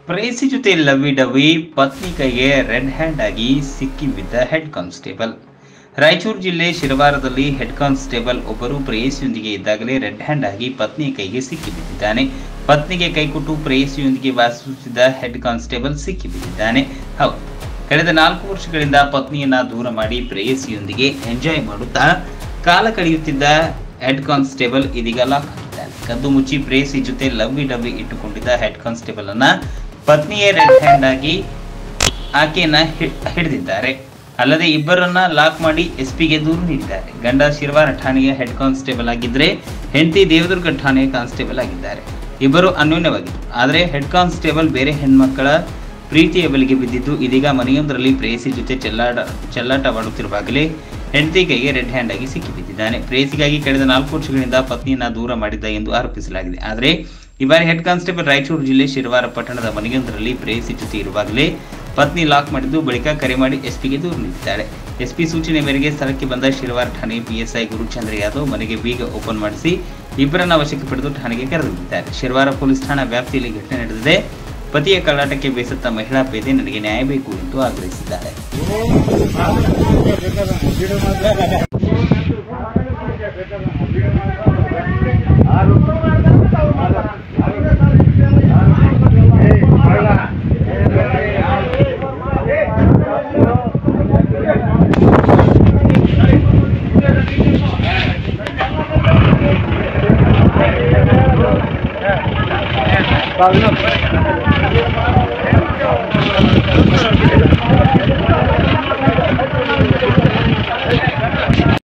ಪ್ರೇಸಿ ಜೊತೆ ಲವ್ವಿ ಡವ್ವಿ ಪತ್ನಿ ಕೈಗೆ ರೆಡ್ ಹ್ಯಾಂಡ್ ಆಗಿ ಸಿಕ್ಕಿ ಬಿದ್ದ ಹೆಡ್ ಕಾನ್ಸ್ಟೇಬಲ್ ರಾಯಚೂರು ಜಿಲ್ಲೆ ಶಿರವಾರದಲ್ಲಿ ಹೆಡ್ ಕಾನ್ಸ್ಟೇಬಲ್ ಒಬ್ಬರು ಪ್ರೇಯಸಿಯೊಂದಿಗೆ ಇದ್ದಾಗಲೇ ರೆಡ್ ಹ್ಯಾಂಡ್ ಆಗಿ ಪತ್ನಿಯ ಕೈಗೆ ಸಿಕ್ಕಿ ಬಿದ್ದಿದ್ದಾನೆ ಪತ್ನಿಗೆ ಕೈಕೊಟ್ಟು ಪ್ರೇಯಸಿಯೊಂದಿಗೆ ವಾಸಿಸುತ್ತಿದ್ದ ಹೆಡ್ ಕಾನ್ಸ್ಟೇಬಲ್ ಸಿಕ್ಕಿ ಬಿದ್ದಿದ್ದಾನೆ ಹೌದು ಕಳೆದ ನಾಲ್ಕು ವರ್ಷಗಳಿಂದ ಪತ್ನಿಯನ್ನ ದೂರ ಮಾಡಿ ಪ್ರೇಯಸಿಯೊಂದಿಗೆ ಎಂಜಾಯ್ ಮಾಡುತ್ತಾ ಕಾಲ ಕಳೆಯುತ್ತಿದ್ದ ಹೆಡ್ ಕಾನ್ಸ್ಟೇಬಲ್ ಇದೀಗ ಲಾಕ್ ಆಗಿದ್ದಾನೆ ಕದ್ದು ಮುಚ್ಚಿ ಪ್ರೇಯಸಿ ಜೊತೆ ಲವ್ವಿ ಡವ್ವಿ ಇಟ್ಟುಕೊಂಡಿದ್ದ ಹೆಡ್ ಕಾನ್ಸ್ಟೇಬಲ್ ಅನ್ನ ಪತ್ನಿಯೇ ರೆಡ್ ಹ್ಯಾಂಡ್ ಆಗಿ ಆಕೆಯನ್ನ ಹಿ- ಹಿಡಿದಿದ್ದಾರೆ ಅಲ್ಲದೆ ಇಬ್ಬರನ್ನ ಲಾಕ್ ಮಾಡಿ ಎಸ್ಪಿಗೆ ದೂರು ನೀಡಿದ್ದಾರೆ ಗಂಡ ಶಿರವಾರ ಠಾಣೆಯ ಹೆಡ್ ಕಾನ್ಸ್ಟೇಬಲ್ ಆಗಿದ್ರೆ ಹೆಂಡತಿ ದೇವದುರ್ಗ ಠಾಣೆಯ ಕಾನ್ಸ್ಟೇಬಲ್ ಆಗಿದ್ದಾರೆ ಇಬ್ಬರು ಅನ್ಯೋನ್ಯವಾಗಿದ್ದರು ಆದರೆ ಹೆಡ್ ಕಾನ್ಸ್ಟೇಬಲ್ ಬೇರೆ ಹೆಣ್ಮಕ್ಕಳ ಪ್ರೀತಿಯ ಬಲಿಗೆ ಬಿದ್ದಿದ್ದು ಇದೀಗ ಮನೆಯೊಂದರಲ್ಲಿ ಪ್ರೇಯಸಿ ಜೊತೆ ಚೆಲ್ಲಾಟ ಚೆಲ್ಲಾಟವಾಡುತ್ತಿರುವಾಗಲೇ ಹೆಂಡತಿ ಕೈಗೆ ರೆಡ್ ಹ್ಯಾಂಡ್ ಆಗಿ ಸಿಕ್ಕಿಬಿದ್ದಿದ್ದಾನೆ ಪ್ರೇಯಸಿಗಾಗಿ ಕಳೆದ ನಾಲ್ಕು ವರ್ಷಗಳಿಂದ ಪತ್ನಿಯನ್ನ ದೂರ ಮಾಡಿದ್ದ ಎಂದು ಆರೋಪಿಸಲಾಗಿದೆ ಆದರೆ ಈ ಬಾರಿ ಹೆಡ್ ಕಾನ್ಸ್ಟೇಬಲ್ ರಾಯಚೂರು ಜಿಲ್ಲೆ ಶಿರವಾರ ಪಟ್ಟಣದ ಮನೆಯೊಂದರಲ್ಲಿ ಪ್ರೇಯಸಿ ಜೊತೆ ಇರುವಾಗಲೇ ಪತ್ನಿ ಲಾಕ್ ಮಾಡಿದ್ದು ಬಳಿಕ ಕರೆ ಮಾಡಿ ಎಸ್ಪಿಗೆ ದೂರು ನೀಡಿದ್ದಾಳೆ ಎಸ್ಪಿ ಸೂಚನೆ ಮೇರೆಗೆ ಸ್ಥಳಕ್ಕೆ ಬಂದ ಶಿರವಾರ ಠಾಣೆ ಪಿಎಸ್ಐ ಗುರುಚಂದ್ರ ಯಾದವ್ ಮನೆಗೆ ಬೀಗ ಓಪನ್ ಮಾಡಿಸಿ ಇಬ್ಬರನ್ನ ವಶಕ್ಕೆ ಪಡೆದು ಠಾಣೆಗೆ ಕರೆದೊಯ್ದಿದ್ದಾರೆ ಶಿರವಾರ ಪೊಲೀಸ್ ಠಾಣಾ ವ್ಯಾಪ್ತಿಯಲ್ಲಿ ಘಟನೆ ನಡೆದಿದೆ ಪತಿಯ ಕಳ್ಳಾಟಕ್ಕೆ ಬೇಸತ್ತ ಮಹಿಳಾ ಪೇದೆ ನನಗೆ ನ್ಯಾಯ ಬೇಕು ಎಂದು ಆಗ್ರಹಿಸಿದ್ದಾರೆ Bye.